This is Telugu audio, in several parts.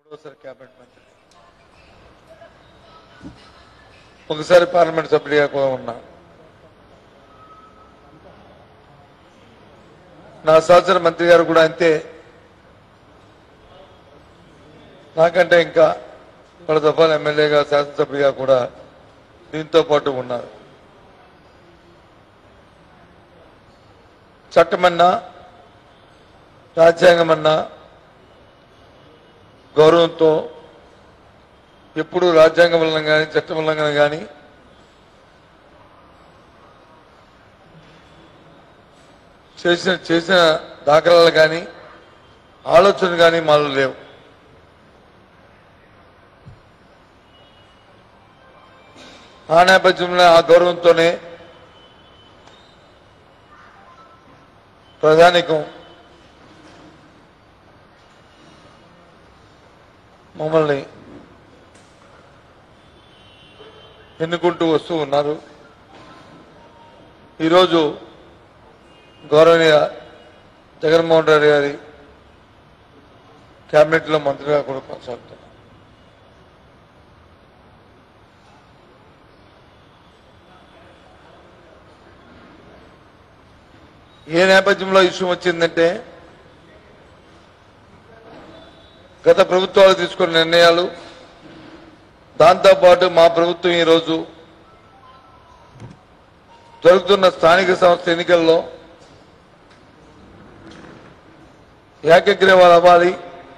ఒకసారి క్యాబినెట్ మంత్రి ఒకసారి పార్లమెంట్ సభ్యుడిగా కూడా ఉన్నా నా సహచర మంత్రి గారు కూడా అంతే నాకంటే ఇంకా పలు దఫాలు ఎమ్మెల్యేగా శాసనసభ్యుడిగా కూడా దీంతో పాటు ఉన్నారు చట్టమన్నా రాజ్యాంగమన్నా గౌరవంతో ఎప్పుడు రాజ్యాంగ వలన కానీ చట్టం వలన కానీ చేసిన చేసిన దాఖలాలు కానీ ఆలోచనలు కానీ మాలో లేవు ఆ నేపథ్యంలో ఆ గౌరవంతోనే ప్రధానికం మమ్మల్ని ఎన్నుకుంటూ వస్తూ ఉన్నారు ఈరోజు గౌరవనీయ జగన్మోహన్ రెడ్డి గారి కేబినెట్లో మంత్రిగా కూడా కొనసాగుతున్నారు ఏ నేపథ్యంలో ఇష్యూ వచ్చిందంటే గత ప్రభుత్వాలు తీసుకున్న నిర్ణయాలు దాంతోపాటు మా ప్రభుత్వం ఈరోజు జరుగుతున్న స్థానిక సంస్థ ఎన్నికల్లో ఏకగ్రీవాలు అవ్వాలి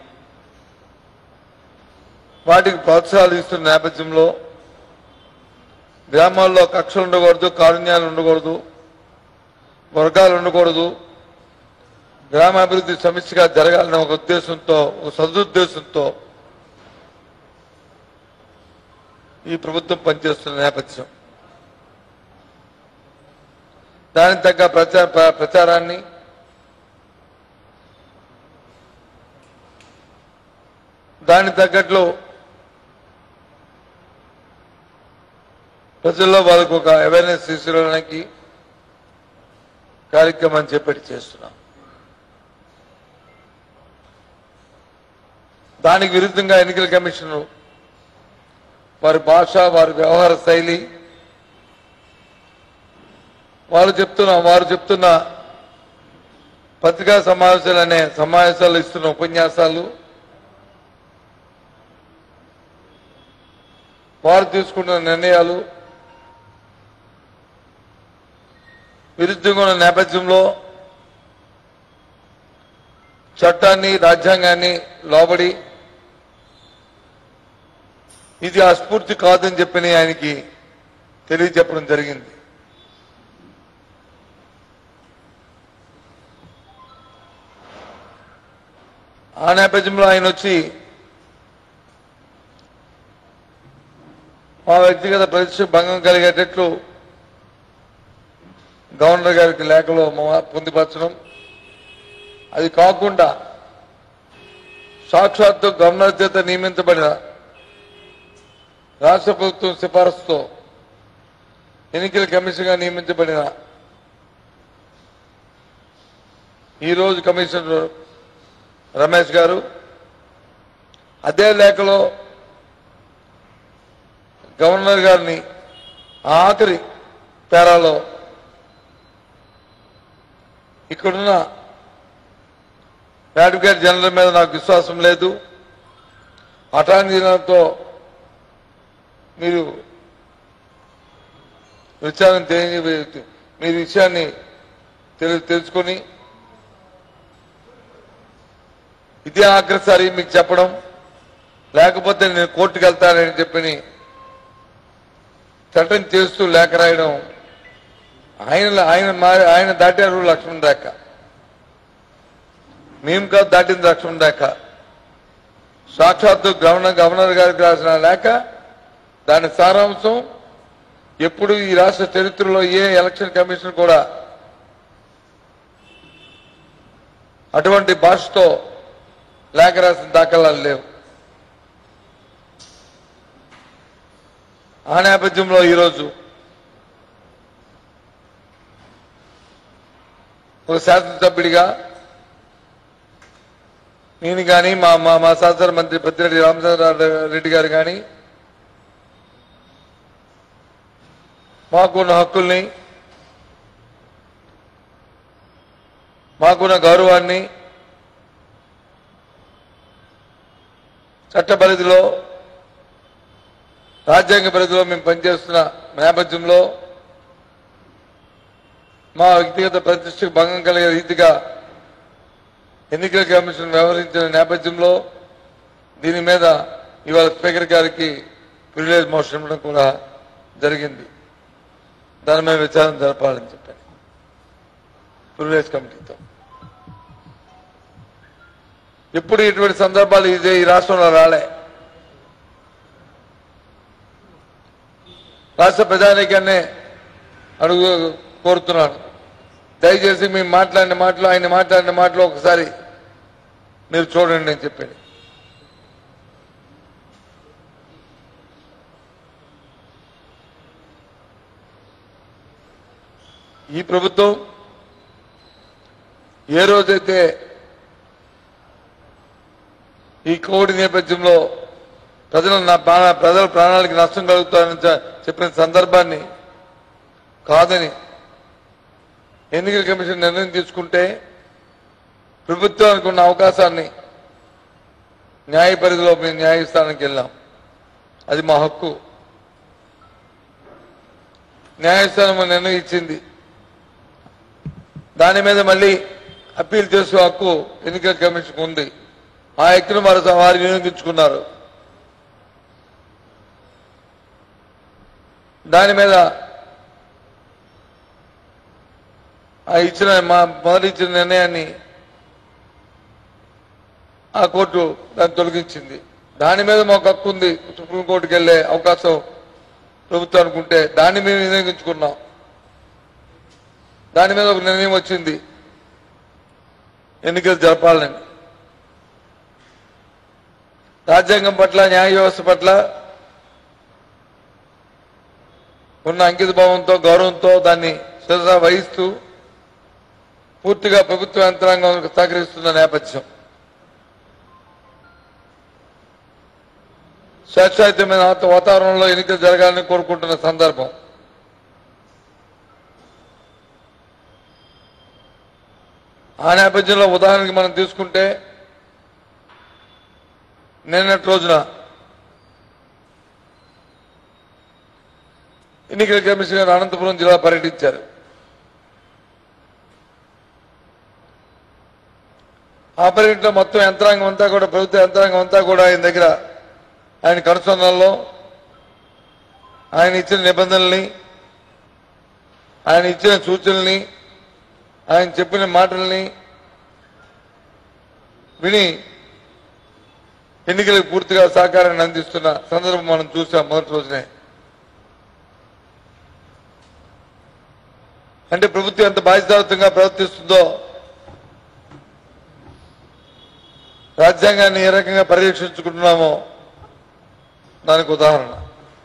వాటికి ప్రోత్సాహాలు ఇస్తున్న నేపథ్యంలో గ్రామాల్లో కక్షలు ఉండకూడదు కారుణ్యాలు ఉండకూడదు వర్గాలు ఉండకూడదు గ్రామాభివృద్ధి సమిష్టిగా జరగాలనే ఒక ఉద్దేశంతో ఒక సదుద్దేశంతో ఈ ప్రభుత్వం పనిచేస్తున్న నేపథ్యం దానికి తగ్గ ప్రచార ప్ర- ప్రచారాన్ని దానికి తగ్గట్లు ప్రజల్లో వాళ్ళకు ఒక అవేర్నెస్ తీసుకురావడానికి కార్యక్రమం చేపట్టి చేస్తున్నాం దానికి విరుద్ధంగా ఎన్నికల కమిషన్ వారి భాష వారి వ్యవహార శైలి వాళ్ళు చెప్తున్న వారు చెప్తున్న పత్రికా సమావేశాలు అనే సమావేశాలు ఇస్తున్న ఉపన్యాసాలు వారు తీసుకుంటున్న నిర్ణయాలు విరుద్ధంగా ఉన్న నేపథ్యంలో చట్టాన్ని రాజ్యాంగాన్ని లోబడి ఇది ఆ స్ఫూర్తి కాదని చెప్పని ఆయనకి తెలియజెప్పడం జరిగింది ఆ నేపథ్యంలో ఆయన వచ్చి మా వ్యక్తిగత ప్రతిష్ట భంగం కలిగేటట్లు గవర్నర్ గారికి లేఖలో మా- పొందుపరచడం అది కాకుండా సాక్షాత్తు గవర్నర్ చేత నియమించబడిన రాష్ట్ర ప్రభుత్వం సిఫారసుతో ఎన్నికల కమిషన్గా నియమించబడిన ఈరోజు కమిషనర్ రమేష్ గారు అదే లేఖలో గవర్నర్ గారిని ఆ ఆఖరి పేరాలో ఇక్కడున్న అడ్వకేట్ జనరల్ మీద నాకు విశ్వాసం లేదు అటార్నీ జనరల్తో మీరు విచారణ తెలియ మీరు విషయాన్ని తెలు- తెలుసుకొని ఇదే ఆఖరిసారి మీకు చెప్పడం లేకపోతే నేను కోర్టుకు వెళ్తానని చెప్పని చట్టం చేస్తూ లేఖ రాయడం ఆయన ఆయన మారి ఆయన దాటారు లక్ష్మణ్ రేఖ మేము కాదు దాటింది లక్ష్మణ్ రేఖ సాక్షాత్తు గవర్నర్ గవర్నర్ గారికి రాసిన లేఖ దాని సారాంశం ఎప్పుడు ఈ రాష్ట్ర చరిత్రలో ఏ ఎలక్షన్ కమిషన్ కూడా అటువంటి భాషతో లేఖ రాసిన దాఖలాలు లేవు ఆ నేపథ్యంలో ఈరోజు ఒక శాసనసభ్యుడిగా నేను కానీ మా మా మా సహచర మంత్రి పెద్దిరెడ్డి రామచంద్ర రెడ్డి గారు కానీ మాకున్న హక్కుల్ని మాకున్న గౌరవాన్ని చట్ట పరిధిలో రాజ్యాంగ పరిధిలో మేము పనిచేస్తున్న నేపథ్యంలో మా వ్యక్తిగత ప్రతిష్టకు భంగం కలిగే రీతిగా ఎన్నికల కమిషన్ వ్యవహరించిన నేపథ్యంలో దీని మీద ఇవాళ స్పీకర్ గారికి ప్రివిలేజ్ మోషన్ ఇవ్వడం కూడా జరిగింది దాని మీద విచారణ జరపాలని చెప్పాను ప్రివిలేజ్ కమిటీతో ఎప్పుడు ఇటువంటి సందర్భాలు ఇదే ఈ రాష్ట్రంలో రాలే రాష్ట్ర ప్రజానీకాన్నే అడుగు కోరుతున్నాను దయచేసి మేము మాట్లాడిన మాటలు ఆయన మాట్లాడిన మాటలు ఒకసారి మీరు చూడండి అని చెప్పాను ఈ ప్రభుత్వం ఏ రోజైతే ఈ కోవిడ్ నేపథ్యంలో ప్రజలు నా ప్రాణ ప్రజల ప్రాణాలకి నష్టం కలుగుతారని చె- చెప్పిన సందర్భాన్ని కాదని ఎన్నికల కమిషన్ నిర్ణయం తీసుకుంటే ప్రభుత్వానికి ఉన్న అవకాశాన్ని న్యాయ పరిధిలో మేము న్యాయస్థానానికి వెళ్ళాం అది మా హక్కు న్యాయస్థానం నిర్ణయించింది దాని మీద మళ్ళీ అప్పీల్ చేసే హక్కు ఎన్నికల కమిషన్ ఉంది ఆ హక్కును వారు వారు వినియోగించుకున్నారు దాని మీద ఆ ఇచ్చిన మా మొదటి ఇచ్చిన నిర్ణయాన్ని ఆ కోర్టు దాన్ని తొలగించింది దాని మీద మాకు హక్కు ఉంది సుప్రీంకోర్టుకి వెళ్ళే అవకాశం ప్రభుత్వం అనుకుంటే దాన్ని మేము వినియోగించుకున్నాం దాని మీద ఒక నిర్ణయం వచ్చింది ఎన్నికలు జరపాలని రాజ్యాంగం పట్ల న్యాయ వ్యవస్థ పట్ల ఉన్న అంకిత భావంతో గౌరవంతో దాన్ని శ్రద్ధ వహిస్తూ పూర్తిగా ప్రభుత్వ యంత్రాంగం సహకరిస్తున్న నేపథ్యం స్వేచ్ఛాయుతమైన వాతావరణంలో ఎన్నికలు జరగాలని కోరుకుంటున్న సందర్భం ఆ నేపథ్యంలో ఉదాహరణకి మనం తీసుకుంటే నిన్నటి రోజున ఎన్నికల కమిషన్ గారు అనంతపురం జిల్లా పర్యటించారు ఆ పర్యటనలో మొత్తం యంత్రాంగం అంతా కూడా ప్రభుత్వ యంత్రాంగం అంతా కూడా ఆయన దగ్గర ఆయన కనుసంధానంలో ఆయన ఇచ్చిన నిబంధనల్ని ఆయన ఇచ్చిన సూచనల్ని ఆయన చెప్పిన మాటల్ని విని ఎన్నికలకు పూర్తిగా సహకారాన్ని అందిస్తున్న సందర్భం మనం చూసాం మొదటి రోజునే అంటే ప్రభుత్వం ఎంత బాధ్యతాయుతంగా ప్రవర్తిస్తుందో రాజ్యాంగాన్ని ఏ రకంగా పరిరక్షించుకుంటున్నామో దానికి ఉదాహరణ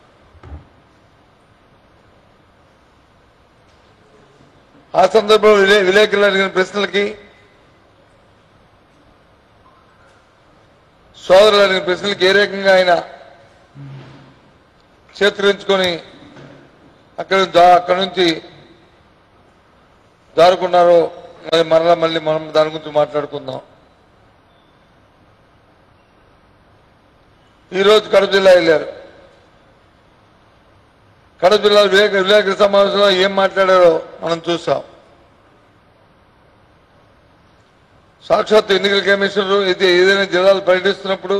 ఆ సందర్భంలో విలే విలేకరులు అడిగిన ప్రశ్నలకి సోదరులు అడిగిన ప్రశ్నలకి ఏ రకంగా ఆయన చేతురించుకొని అక్కడ అక్కడ నుంచి జారుకున్నారో మరి మరలా మళ్ళీ మనం దాని గురించి మాట్లాడుకుందాం ఈరోజు కడప జిల్లా వెళ్ళారు కడప జిల్లా విలేక విలేకరుల సమావేశంలో ఏం మాట్లాడారో మనం చూసాం సాక్షాత్ ఎన్నికల కమిషనర్ ఇది ఏదైనా జిల్లాలు పర్యటిస్తున్నప్పుడు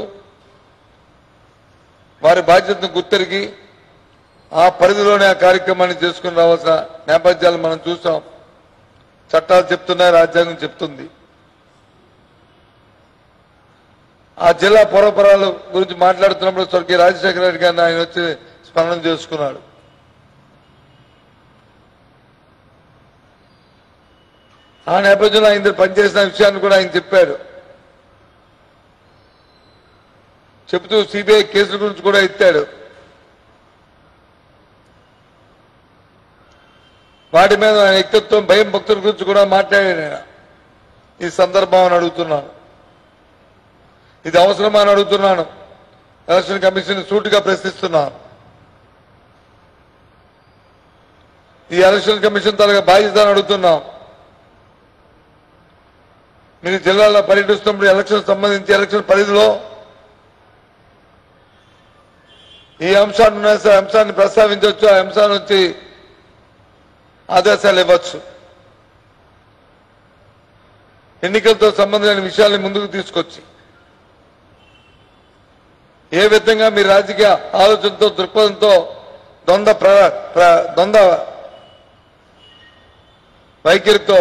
వారి బాధ్యతను గుర్తెరిగి ఆ పరిధిలోనే ఆ కార్యక్రమాన్ని చేసుకుని రావాల్సిన నేపథ్యాలు మనం చూసాం చట్టాలు చెప్తున్నాయి రాజ్యాంగం చెప్తుంది ఆ జిల్లా పూర్వపరాల గురించి మాట్లాడుతున్నప్పుడు స్వర్గీయ రాజశేఖర రెడ్డి గారిని ఆయన వచ్చి స్మరణ చేసుకున్నాడు ఆ నేపథ్యంలో ఆయన పనిచేసిన విషయాన్ని కూడా ఆయన చెప్పాడు చెబుతూ సిబిఐ కేసుల గురించి కూడా ఎత్తాడు వాటి మీద ఆయన వ్యక్తిత్వం భయం భక్తుల గురించి కూడా మాట్లాడాడు ఆయన ఈ సందర్భం అని అడుగుతున్నాను ఇది అవసరమా అని అడుగుతున్నాను ఎలక్షన్ కమిషన్ సూటిగా ప్రశ్నిస్తున్నాను ఈ ఎలక్షన్ కమిషన్ తరగా బాధ్యత అని అడుగుతున్నాం మీరు జిల్లాలో పర్యటిస్తున్నప్పుడు ఎలక్షన్ సంబంధించి ఎలక్షన్ పరిధిలో ఈ అంశాన్ని ఉన్నాయి సార్ అంశాన్ని ప్రస్తావించవచ్చు ఆ అంశాన్ని వచ్చి ఆదేశాలు ఇవ్వచ్చు ఎన్నికలతో సంబంధమైన విషయాల్ని ముందుకు తీసుకొచ్చి ఏ విధంగా మీ రాజకీయ ఆలోచనతో దృక్పథంతో ద్వంద్వ ప్ర ప్ర- ద్వంద్వ వైఖరితో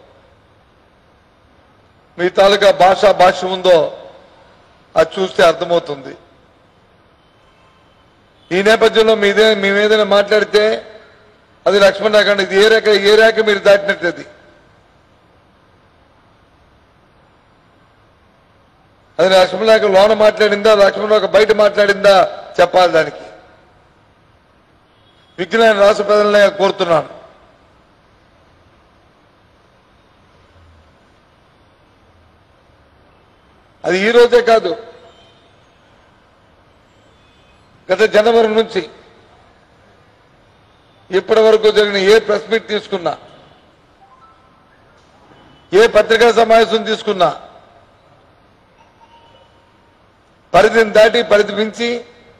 మీ తాలూకా భాష భాష ఉందో అది చూస్తే అర్థమవుతుంది ఈ నేపథ్యంలో మీదే మేము ఏదైనా మాట్లాడితే అది లక్ష్మణ్ రేఖ అండి. ఇది ఏ రేఖ ఏ రేఖ మీరు దాటినట్టు అది అది లక్ష్మణ్ రేఖ లోన మాట్లాడిందా లక్ష్మణ్ రేఖ బయట మాట్లాడిందా చెప్పాలి దానికి విజ్ఞాన రాష్ట్ర ప్రజలనే కోరుతున్నాను అది ఈ రోజే కాదు గత జనవరి నుంచి ఇప్పటి వరకు జరిగిన ఏ ప్రెస్ మీట్ తీసుకున్నా ఏ పత్రికా సమావేశం తీసుకున్నా పరిధిని దాటి పరిధి మించి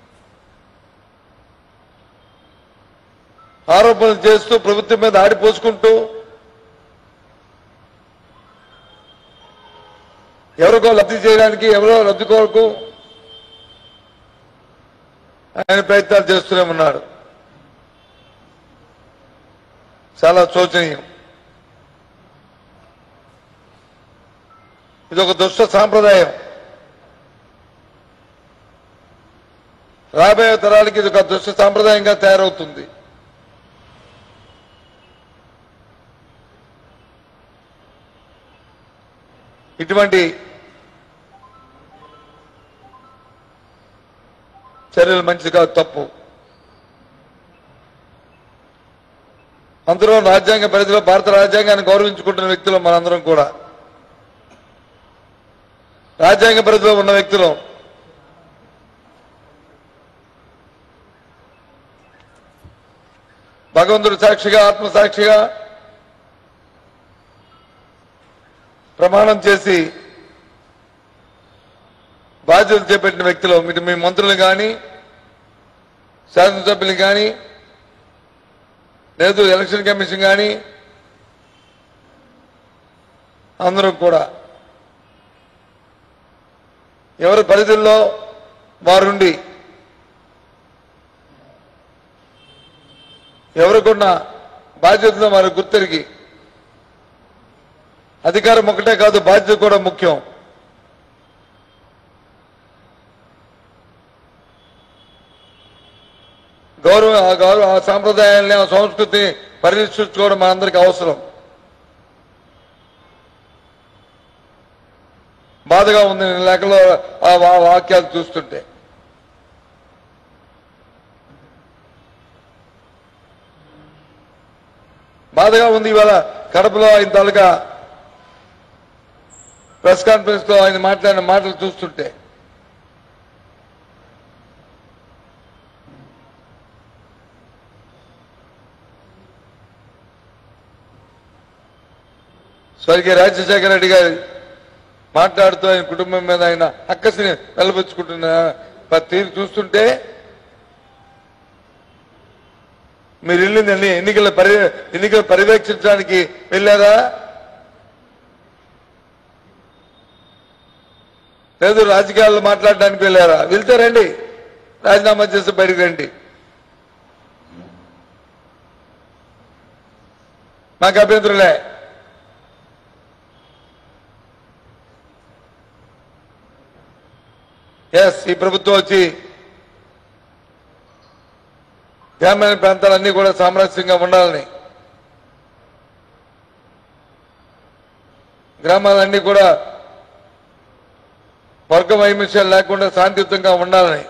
ఆరోపణలు చేస్తూ ప్రభుత్వం మీద ఆడిపోసుకుంటూ ఎవరికో లబ్ధి చేయడానికి ఎవరో లబ్ధి కొరకు ఆయన ప్రయత్నాలు చేస్తూనే ఉన్నాడు చాలా శోచనీయం ఇది ఒక దుష్ట సాంప్రదాయం రాబోయే తరాలకి ఇది ఒక దుష్ట సాంప్రదాయంగా తయారవుతుంది ఇటువంటి చర్యలు మంచిది కాదు తప్పు అందరూ రాజ్యాంగ పరిధిలో భారత రాజ్యాంగాన్ని గౌరవించుకుంటున్న వ్యక్తులు మనందరం కూడా రాజ్యాంగ పరిధిలో ఉన్న వ్యక్తులు భగవంతుడు సాక్షిగా ఆత్మ సాక్షిగా ప్రమాణం చేసి బాధ్యతలు చేపట్టిన వ్యక్తులు ఇటు మీ మంత్రులు కానీ శాసనసభ్యులు కానీ లేదు ఎలక్షన్ కమిషన్ కానీ అందరూ కూడా ఎవరి పరిధుల్లో వారుండి ఎవరికున్న బాధ్యతను వారు గుర్తెరిగి అధికారం ఒకటే కాదు బాధ్యత కూడా ముఖ్యం గౌరవం ఆ గౌరవ ఆ సాంప్రదాయాల్ని ఆ సంస్కృతిని పరిరక్షించుకోవడం మనందరికీ అవసరం బాధగా ఉంది నేను లేఖలో ఆ వా- వాక్యాలు చూస్తుంటే బాధగా ఉంది ఇవాళ కడపలో ఆయన తాలూకా ప్రెస్ కాన్ఫరెన్స్ లో ఆయన మాట్లాడిన మాటలు చూస్తుంటే స్వర్గీయ రాజశేఖర రెడ్డి గారి మాట్లాడుతూ ఆయన కుటుంబం మీద ఆయన అక్కసిని వెలబుచ్చుకుంటున్న ప- తీరు చూస్తుంటే మీరు వెళ్ళింది ఎన్ని- ఎన్నికల పరి ఎన్నికలు పర్యవేక్షించడానికి వెళ్ళారా లేదు రాజకీయాల్లో మాట్లాడడానికి వెళ్ళారా వెళ్తే రండి రాజీనామా చేసి బయటకు రండి మాకు అభ్యంతరులే ఎస్ ఈ ప్రభుత్వం వచ్చి గ్రామీణ ప్రాంతాలన్నీ కూడా సామరస్యంగా ఉండాలని గ్రామాలన్నీ కూడా వర్గ వైమస్యాలు లేకుండా శాంతియుతంగా ఉండాలని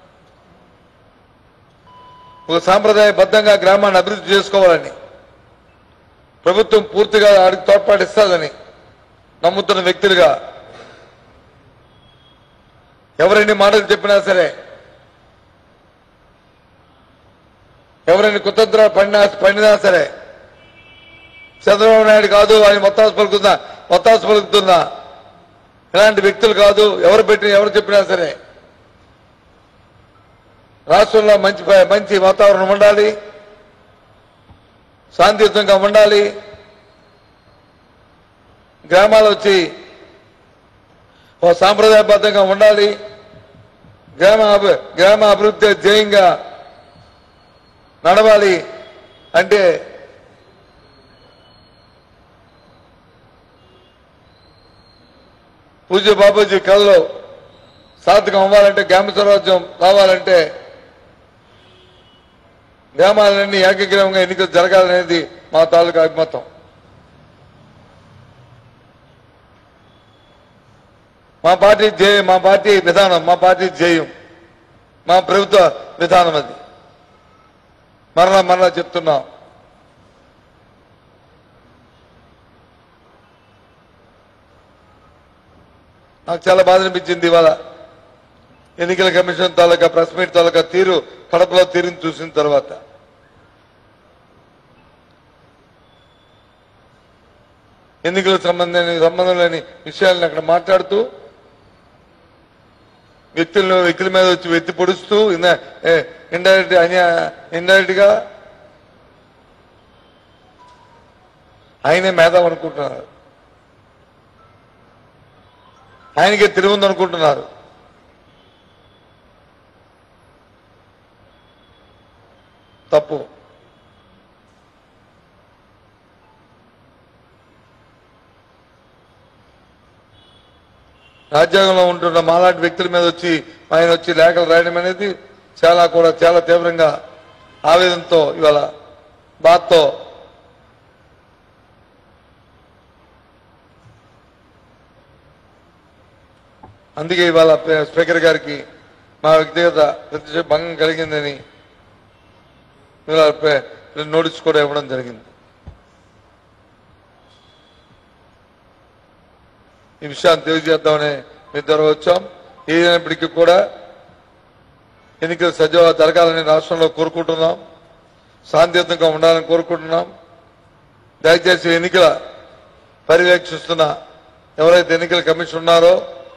ఒక సాంప్రదాయబద్ధంగా గ్రామాన్ని అభివృద్ధి చేసుకోవాలని ప్రభుత్వం పూర్తిగా వారికి తోడ్పాటిస్తుందని నమ్ముతున్న వ్యక్తులుగా ఎవరెన్ని మాటలు చెప్పినా సరే ఎవరైనా కుతంత్ర పడినా పడినా సరే చంద్రబాబు నాయుడు కాదు ఆయన మొత్తాసు పలుకుతుందా మొత్తాసు పలుకుతుందా ఇలాంటి వ్యక్తులు కాదు ఎవరు పెట్టి ఎవరు చెప్పినా సరే రాష్ట్రంలో మంచి ప- మంచి వాతావరణం ఉండాలి శాంతియుతంగా ఉండాలి గ్రామాలు వచ్చి ఓ సాంప్రదాయబద్ధంగా ఉండాలి గ్రామ అభి- గ్రామ అభివృద్ధి ధ్యేయంగా నడవాలి అంటే పూజ్య బాబూజీ కళలో సార్థకం అవ్వాలంటే గ్రామ స్వరాజ్యం రావాలంటే గ్రామాలన్నీ ఏకగ్రీవంగా ఎన్నికలు జరగాలనేది మా తాలూకా అభిమతం మా పార్టీ ధ్యేయం మా పార్టీ విధానం మా పార్టీ ధ్యేయం మా ప్రభుత్వ విధానం అది మరలా మరలా చెప్తున్నాం నాకు చాలా బాధ అనిపించింది ఇవాళ ఎన్నికల కమిషన్ తాలూకా ప్రెస్ మీట్ తాలూకా తీరు కడపలో తీరుని చూసిన తర్వాత ఎన్నికలకు సంబంధం సంబంధం లేని విషయాలను అక్కడ మాట్లాడుతూ వ్యక్తులను వ్యక్తుల మీద వచ్చి వెత్తి పొడుస్తూ ఇండైరెక్ట్ ఇండైరెక్ట్ గా ఆయనే మేధావి అనుకుంటున్నారు ఆయనకే తిరుగుంది అనుకుంటున్నారు తప్పు రాజ్యాంగంలో ఉంటున్న మాలాంటి వ్యక్తుల మీద వచ్చి ఆయన వచ్చి లేఖలు రాయడం అనేది చాలా కూడా చాలా తీవ్రంగా ఆవేదనతో ఇవాళ బాధతో అందుకే ఇవాళ స్పీకర్ గారికి మా వ్యక్తిగత ప్రతిష్ట భంగం కలిగిందని ఇవాళ పే- నోటీస్ కూడా ఇవ్వడం జరిగింది ఈ విషయాన్ని తెలియజేద్దామని మీ ద్వారా వచ్చాం ఏదైనప్పటికీ కూడా ఎన్నికలు సజీవ జరగాలని రాష్ట్రంలో కోరుకుంటున్నాం శాంతియుతంగా ఉండాలని కోరుకుంటున్నాం దయచేసి ఎన్నికల పర్యవేక్షిస్తున్న ఎవరైతే ఎన్నికల కమిషన్ ఉన్నారో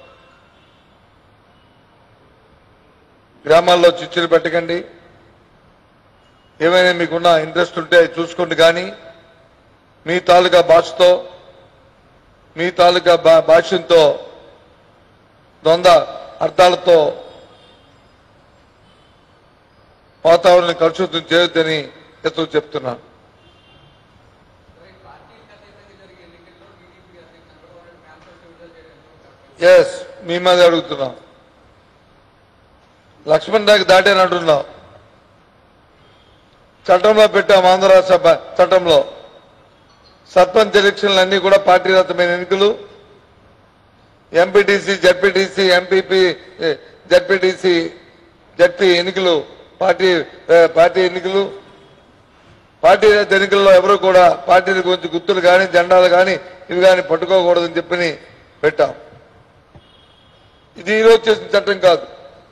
గ్రామాల్లో చిచ్చులు పెట్టకండి ఏమైనా మీకున్న ఇంట్రెస్ట్ ఉంటే చూసుకోండి కానీ మీ తాలూకా భాషతో మీ తాలూకా భా- భాష్యంతో ద్వంద్వ అర్థాలతో వాతావరణం కలుషితం చేయొద్దని ఎత్తు చెప్తున్నాను ఎస్ మీ మీద అడుగుతున్నాం లక్ష్మణ్ రేఖ దాటని అంటున్నాం చట్టంలో పెట్టాం ఆంధ్ర రాష్ట్ర ప- చట్టంలో సర్పంచ్ ఎలక్షన్లు అన్ని కూడా పార్టీ రతమైన ఎన్నికలు MPTC ZPTC MPP ZPTC ZP ఎన్నికలు పార్టీ ఏ, పార్టీ ఎన్నికలు పార్టీ రహిత ఎన్నికల్లో ఎవరు కూడా పార్టీల గురించి గుర్తులు కానీ జెండాలు కానీ ఇవి కానీ పట్టుకోకూడదని చెప్పని పెట్టాం ఇది ఈరోజు చేసిన చట్టం కాదు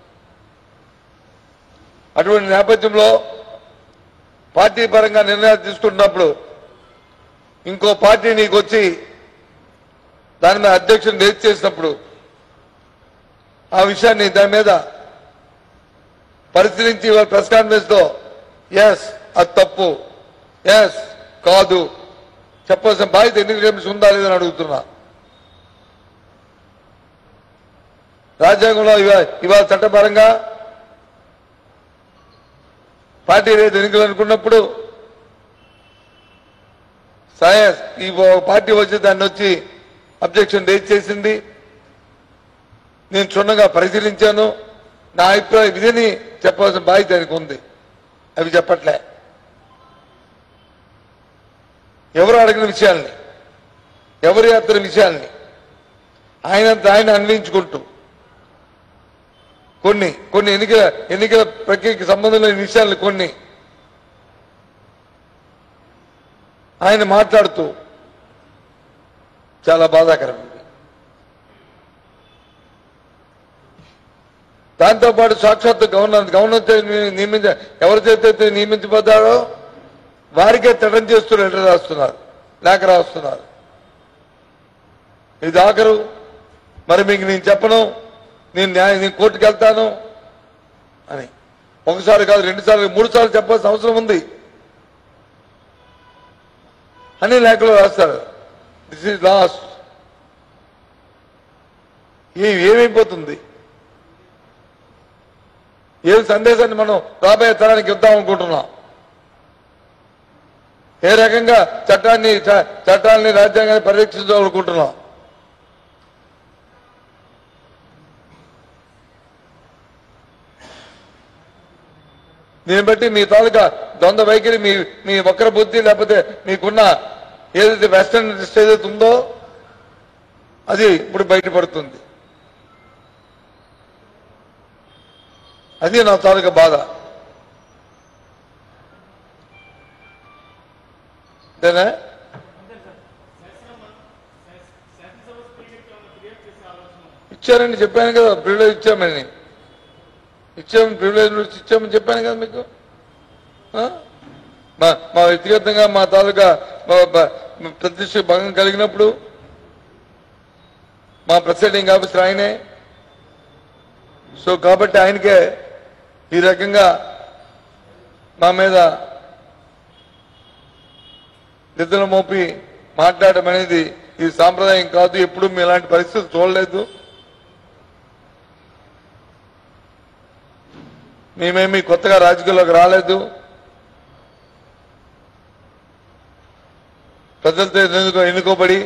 అటువంటి నేపథ్యంలో పార్టీ పరంగా నిర్ణయాలు తీసుకుంటున్నప్పుడు ఇంకో పార్టీ నీకు వచ్చి దాని మీద అధ్యక్షుడు రేజ్ చేసినప్పుడు ఆ విషయాన్ని దాని మీద పరిశీలించి వాళ్ళ ప్రెస్ కాన్ఫరెన్స్ తో ఎస్ అది తప్పు ఎస్ కాదు చెప్పాల్సిన బాధ్యత ఎన్నికల కమిషన్ ఉందా లేదని అడుగుతున్నా రాజ్యాంగంలో ఇవా ఇవాళ చట్టపరంగా పార్టీ రేపు ఎన్నికలు అనుకున్నప్పుడు సయన్స్ ఈ ఓ పార్టీ వచ్చి దాన్ని వచ్చి అబ్జెక్షన్ రేజ్ చేసింది నేను క్షుణ్ణంగా పరిశీలించాను నా అభిప్రాయం ఇదని చెప్పాల్సిన బాధ్యత ఆయనకు ఉంది అవి చెప్పట్లే ఎవరు అడిగిన విషయాల్ని ఎవరు అతని విషయాల్ని ఆయనంత ఆయన అన్వయించుకుంటూ కొన్ని కొన్ని ఎన్నికల ఎన్నికల ప్రక్రియకి సంబంధం లేని విషయాలు కొన్ని ఆయన మాట్లాడుతూ చాలా బాధాకరం ఇది దాంతో పాటు సాక్షాత్ గవర్నర్ గవర్నర్ చే- నియమించ ఎవరి చేత నియమించబడ్డారో వారికే తడం చేస్తూ లెటర్ రాస్తున్నారు లేఖ రాస్తున్నారు ఇది ఆఖరు మరి మీకు నేను చెప్పను నేను న్యాయ నేను కోర్టుకు వెళ్తాను అని ఒకసారి కాదు రెండు సార్లు మూడు సార్లు చెప్పాల్సిన అవసరం ఉంది అని లేఖలో రాస్తారు దిస్ ఈజ్ లాస్ట్ ఏమైపోతుంది ఏ సందేశాన్ని మనం రాబోయే తరానికి ఇద్దాం అనుకుంటున్నాం ఏ రకంగా చట్టాన్ని చ- చట్టాన్ని రాజ్యాంగాన్ని పరిరక్షించాలనుకుంటున్నాం దీన్ని బట్టి మీ తాలూకా ద్వంద్వ వైఖరి మీ మీ వక్ర బుద్ధి లేకపోతే మీకున్న ఏదైతే వెస్టర్న్ ఇంట్రెస్ట్ ఏదైతే ఉందో అది ఇప్పుడు బయటపడుతుంది అది నా తాలూకా బాధ అంతేనా ఇచ్చారని చెప్పాను కదా ప్రివిలేజ్ ఇచ్చామని ఇచ్చాము ప్రివిలేజ్ నుంచి ఇచ్చామని చెప్పాను కదా మీకు ఆ? మా మా వ్యక్తిగతంగా మా తాలూకా మా- మా- మా ప్రతిష్ట భంగం కలిగినప్పుడు మా ప్రెసిడెంటింగ్ ఆఫీసర్ ఆయనే సో కాబట్టి ఆయనకే ఈ రకంగా మా మీద నిద్ర మోపి మాట్లాడడం అనేది ఇది సాంప్రదాయం కాదు ఎప్పుడు మేము ఇలాంటి పరిస్థితి చూడలేదు మేమేమి కొత్తగా రాజకీయాల్లోకి రాలేదు ప్రజలతో ఎన్నుకో ఎన్నుకోబడి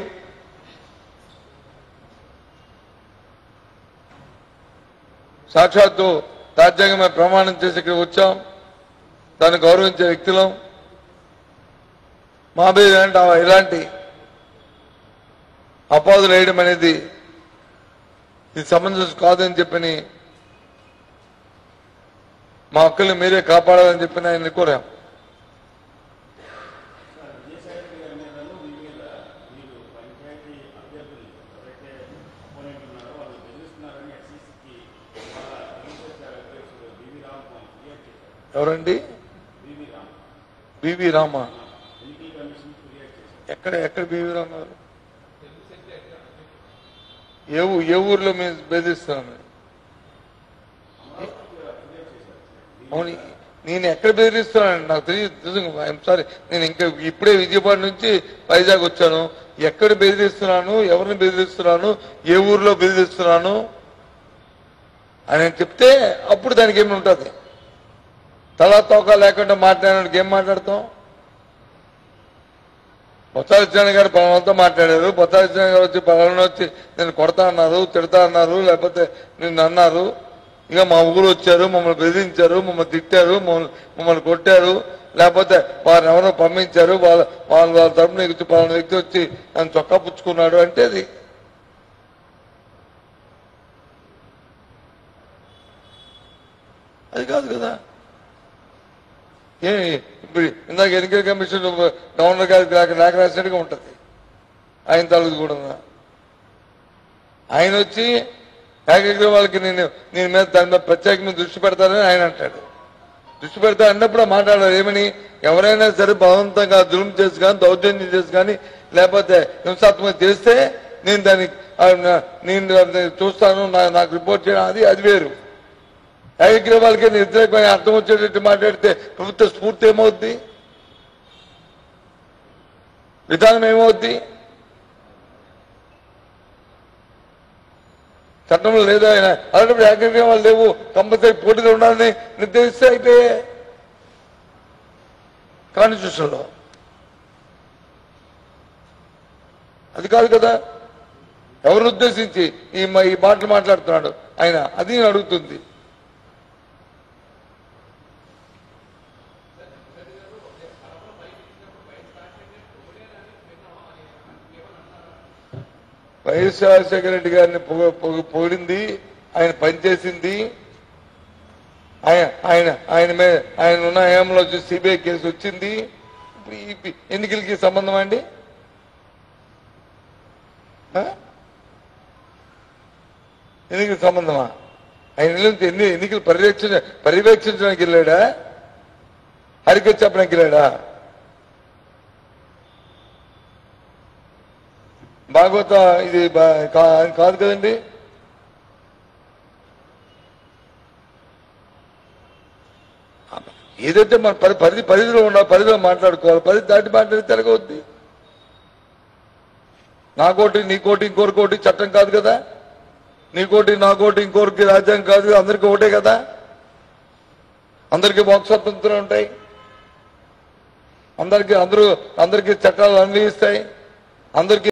సాక్షాత్తు రాజ్యాంగమే ప్రమాణం చేసి ఇక్కడ వచ్చాం దాన్ని గౌరవించే వ్యక్తులం మా మీద ఇలాంటి ఇలాంటి అపాదులు వేయడం అనేది ఇది సమంజసం కాదని చెప్పని మా హక్కుల్ని మీరే కాపాడాలని చెప్పి ఆయన కోరాం ఎవరండి బివి రామ ఎక్కడ ఎక్కడ బివి రామ గారు ఏ ఊ- ఏ ఊర్లో మేము బెదిరిస్తున్నాం మేము? అవును నేను ఎక్కడ బెదిరిస్తున్నాను నాకు తెలియదు ఐఎమ్ సారీ నేను ఇంకా ఇప్పుడే విజయవాడ నుంచి వైజాగ్ వచ్చాను ఎక్కడ బెదిరిస్తున్నాను ఎవరిని బెదిరిస్తున్నాను ఏ ఊర్లో బెదిరిస్తున్నాను అని చెప్తే అప్పుడు దానికి ఏమి ఉంటుంది తలా తోక లేకుండా మాట్లాడినకి ఏం మాట్లాడతాం బొత్సారిచరణ గారు పలానాతో మాట్లాడారు బొత్సారిచరణ గారు వచ్చి పలానా వచ్చి నేను కొడతా అన్నారు తిడతా అన్నారు లేకపోతే నిన్ను అన్నారు ఇక మా ఊరు వచ్చారు మమ్మల్ని బెదిరించారు మమ్మల్ని తిట్టారు మమ్మల్ని మమ్మల్ని కొట్టారు లేకపోతే వారిని ఎవరో పంపించారు వాళ్ళ వాళ్ళ వాళ్ళ తరపున వచ్చి పలానా వ్యక్తి వచ్చి నన్ను చొక్కా పుచ్చుకున్నాడు అంటే అది అది కాదు కదా ఏ ఇప్పుడు ఇందాక ఎన్నికల కమిషన్ గవర్నర్ గారికి లేక లేఖ రాసినట్టుగా ఉంటుంది ఆయన తాలూకు కూడా ఆయన వచ్చి ఏకగ్ర వాళ్ళకి నేను నేను మీద దాని మీద ప్రత్యేకంగా దృష్టి పెడతానని ఆయన అంటాడు దృష్టి పెడతా అన్నప్పుడు మాట్లాడారు ఏమని ఎవరైనా సరే బలవంతంగా దుర్మ్ చేసి కానీ దౌర్జన్యం చేసి కానీ లేకపోతే హింసాత్మక చేస్తే నేను దానికి ఆ, నా- నేను దాన్ని చూస్తాను నా- నాకు రిపోర్ట్ చేయడం అది అది వేరు ఏకగ్ర వాళ్ళకి వ్యతిరేకమైన అర్థం వచ్చేటట్టు మాట్లాడితే ప్రభుత్వ స్ఫూర్తి ఏమవుద్ది విధానం ఏమవుద్ది చట్టంలో లేదా ఆయన అలాంటప్పుడు ఏకగ్రీవం వాళ్ళు లేవు కంపల్సరీ పోటీలో ఉండాలని నిర్దేశిస్తే అయిపోయే కాన్స్టిట్యూషన్లో అది కాదు కదా ఎవరిని ఉద్దేశించి ఈ మ- ఈ మాటలు మాట్లాడుతున్నాడు ఆయన అది నేను అడుగుతుంది వైఎస్ రాజశేఖర రెడ్డి గారిని పొగ- పొగ- పొగిడింది ఆయన పనిచేసింది ఆయన ఆయన ఆయన మీద ఆయన ఉన్న హయాంలో వచ్చి సిబిఐ కేసు వచ్చింది ఇప్పుడు ఈ పి- ఎన్నికలకి సంబంధం అండి ఆ? ఎన్నికల సంబంధమా ఆయన ఇల్లు ఎన్ని ఎన్నికలు పర్యవేక్షణ పర్యవేక్షించడానికి వెళ్ళాడా హరికథ చెప్పడానికి వెళ్ళాడా భాగవత ఇది బా- కా- కాదు కదండి ఏదైతే మన పరి పరిధి పరిధిలో ఉన్న పరిధిలో మాట్లాడుకోవాలి పరిధి దాటి మాట్లాడి తిరగవద్ది నా కోటి నీ కోటి ఇంకోటి కోటి చట్టం కాదు కదా నీ కోటి నా కోటి ఇంకోరికి రాజ్యాంగం కాదు కదా, అందరికీ ఒకటే కదా అందరికీ మోక్ష స్వతంత్రం ఉంటాయి అందరికీ అందరూ అందరికీ చట్టాలు అన్వయిస్తాయి అందరికీ